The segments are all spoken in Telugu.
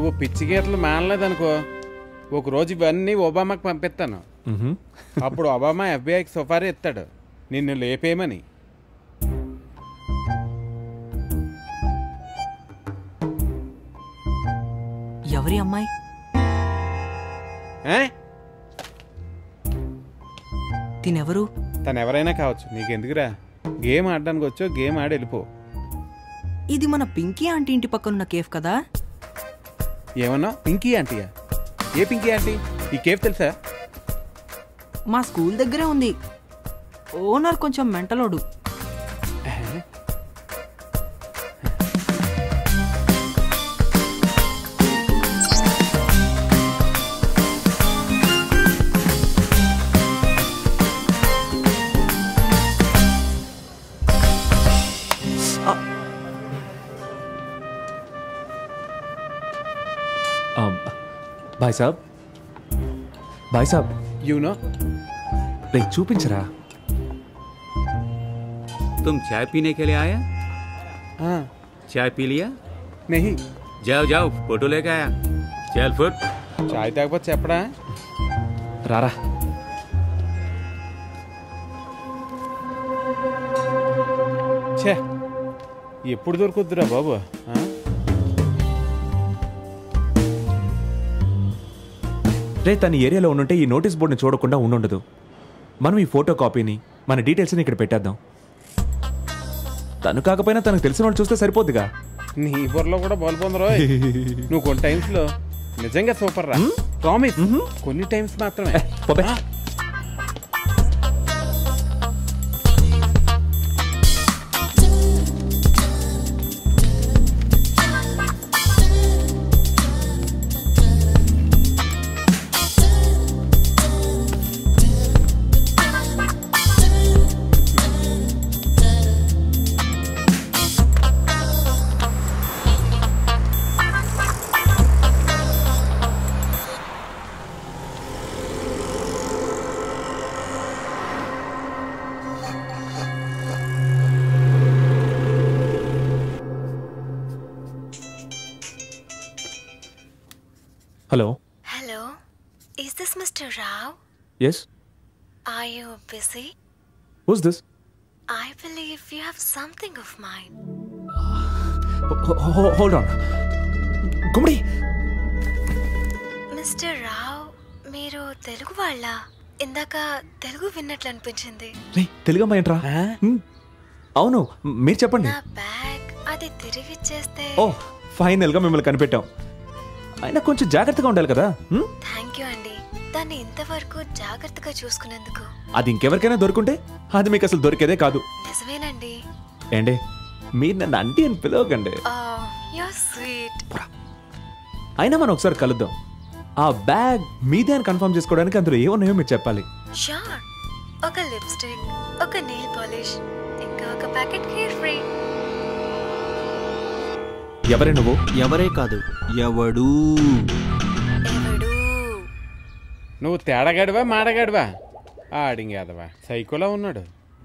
నువ్వు పిచ్చి గీతలు మానలేదనుకో ఒక రోజు ఇవన్నీ ఒబామాకి పంపిస్తాను మ్హూ. అప్పుడు ఒబామా ఎఫ్బిఐకి సుపారీ ఇస్తాడు నిన్ను లేపేయమని ఎవరి అమ్మాయి ఏ? తినెవరు తను ఎవరైనా కావచ్చు నీకెందుకురా గేమ్ ఆడడానికి వచ్చో గేమ్ ఆడి వెళ్ళిపో ఇది మన పింకీ ఆంటీ ఇంటి పక్కనున్న కేఫ్ కదా ఏమన్నా పింకీ ఆంటీయా ఏ పింకీ ఆంటీ ఈ కేఫ్ తెలుసా మా స్కూల్ దగ్గరే ఉంది ఓనర్ కొంచెం మెంటలోడు Um, బాయ్ సాబ్ బాయ్ సాబ్ యు నో రే చూపించరా तुम चाय पीने के लिए आया चाय पी लिया నెహి जाओ जाओ फोटो लेके आया चल फुट చాయ్ తాగపోతే చెప్పడా రారా ఛే ఎప్పుడు దొరుకుద్దురా బాబు ఆ? రే తన ఏరియాలో ఉండుంటే ఈ నోటీస్ బోర్డుని చూడకుండా ఉండుండదు మనం ఈ ఫోటో కాపీని మన డీటెయిల్స్ని ఇక్కడ పెట్టేద్దాం తను కాకపోయినా తనకు తెలిసిన వాళ్ళు చూస్తే సరిపోద్దిగా నీ బుర్రలో కూడా బాల్ పొందరో నువ్వు కొన్ని టైమ్స్ లో నిజంగా సూపర్ రా ప్రామిస్ కొన్ని టైమ్స్ మాత్రమే పోబే. ఆ, hello Hello, is this Mr. Rao? Yes Are you busy? Who's this I believe you have something of mine. Hold on Gummadi mister Rao మీరు తెలుగు వాళ్ళ ఇందాక తెలుగు విన్నట్లు అనిపించింది రే తెలుగమ్మ ఏంట్రా ఆ? హ్మ్. అవును మీరు చెప్పండి నా బ్యాగ్ అది తిరిగి ఇచ్చేస్తే ఓ ఫైనల్గా మిమ్మల్ని కనిపెట్టాం అయినా కొంచెం జాగ్రత్తగా ఉండాలి కదా హ్మ్? థ్యాంక్ యూ అండి దాన్ని ఇంతవరకు జాగ్రత్తగా చూసుకున్నందుకు అది ఇంకెవరికైనా దొరుకుంటే అది మీకు అసలు దొరికేదే కాదు నిజమేనండి ఏండి మీరు నన్ను అంటీ అని పిలవకండి యూ స్వీట్ అయినా మనం ఒకసారి కలుద్దాం ఆ బ్యాగ్ మీదే అని కన్ఫర్మ్ చేసుకోవడానికి అందులో ఏమున్నాయో మీరు చెప్పాలి షూర్ ఒక లిప్స్టిక్ ఒక నెయిల్ పాలిష్ ఇంకా ఒక ప్యాకెట్ హెయిర్ ఫ్రీ ఎవరే నువ్వు ఎవరే కాదు ఎవడు ఎవడు నువ్వు తేడగాడివా మాడగాడివా ఆడింగేదవా సైకోలా ఉన్నాడు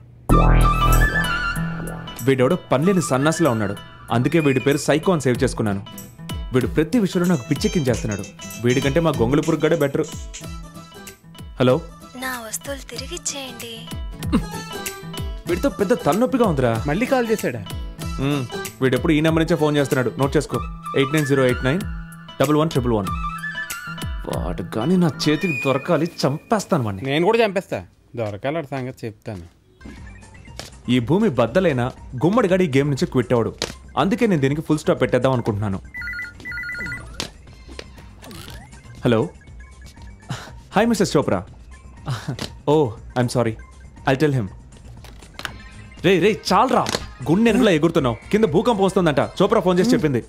వీడెవడో పనిలేని సన్నాసిలా ఉన్నాడు అందుకే వీడి పేరు సైకో అని సేవ్ చేసుకున్నాను వీడు ప్రతి విషయంలో నాకు పిచ్చెక్కించేస్తున్నాడు వీడికంటే మా గొంగుళ పురుగ్గడే బెటర్ హలో నా వస్తువులు తిరిగి ఇచ్చేయండి వీడితో పెద్ద తలనొప్పిగా ఉందిరా మళ్ళీ కాల్ చేశాడా మ్మ్. వీడెప్పుడు ఈ నెంబర్ నుంచే ఫోన్ చేస్తున్నాడు నోట్ చేసుకో eight nine zero eight nine double one triple one వాడు కానీ నా చేతికి దొరకాలి చంపేస్తాను వాడిని నేను కూడా చంపేస్తా దొరకాలడు సంగతి చెప్తాను ఈ భూమి బద్దలైనా గుమ్మడిగాడి ఈ గేమ్ నుంచి క్విట్ అవ్వడు అందుకే నేను దీనికి ఫుల్ స్టాప్ పెట్టేద్దాం అనుకుంటున్నాను hello hi mister Chopra oh I'm sorry I tell him రే రే చాలరా గుండె ఎనుకలా ఎగురుతున్నావు కింద భూకంపం వస్తుందంట చోప్రా ఫోన్ చేసి చెప్పింది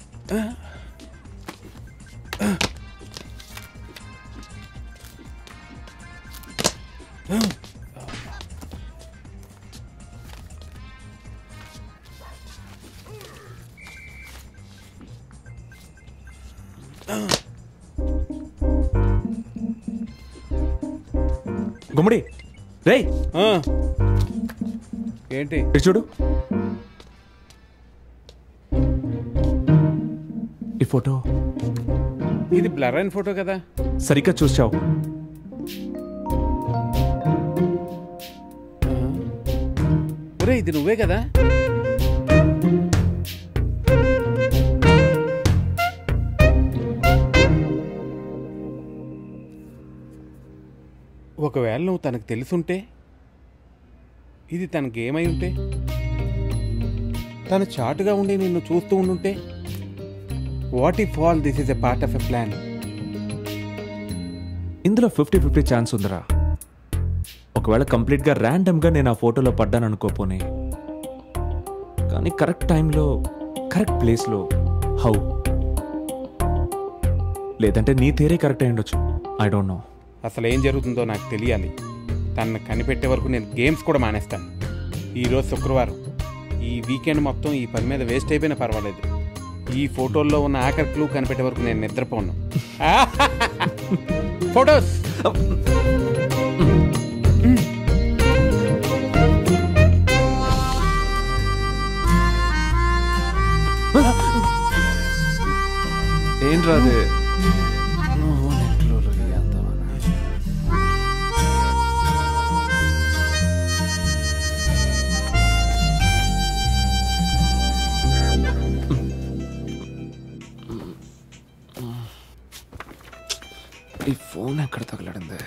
గుమ్మడి రేయ్ ఆ. ఏంటి ఇటు చూడు ఈ ఫోటో ఇది బ్లర్ అయిన ఫోటో కదా సరిగ్గా చూసావు ఒరే ఇది నువ్వే కదా ఒకవేళ నువ్వు తనకు తెలుసుంటే ఇది తనకి ఏమై ఉంటే తను చాటుగా ఉండి నిన్ను చూస్తూ ఉండుంటే what if all this is a part of a plan ఇందులో ఫిఫ్టీ ఫిఫ్టీ ఛాన్స్ ఉందిరా ఒకవేళ కంప్లీట్గా ర్యాండమ్గా నేను ఆ ఫోటోలో పడ్డాను అనుకోపోనే కానీ కరెక్ట్ టైంలో కరెక్ట్ ప్లేస్లో హౌ లేదంటే నీ థియరీ కరెక్ట్ అయి ఉండొచ్చు ఐ డోంట్ నో అసలు ఏం జరుగుతుందో నాకు తెలియాలి తనను కనిపెట్టే వరకు నేను గేమ్స్ కూడా మానేస్తాను ఈరోజు శుక్రవారం ఈ వీకెండ్ మొత్తం ఈ పని మీద వేస్ట్ అయిపోయినా పర్వాలేదు ఈ ఫోటోల్లో ఉన్న ఆఖరి క్లూ కనిపెట్టే వరకు నేను నిద్రపోను ఫోటోస్ ఏం రాదే ఈ ఫోన్ ఎక్కడ తగలడింది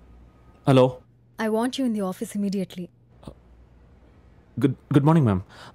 hello I want you in the office immediately. Good good morning ma'am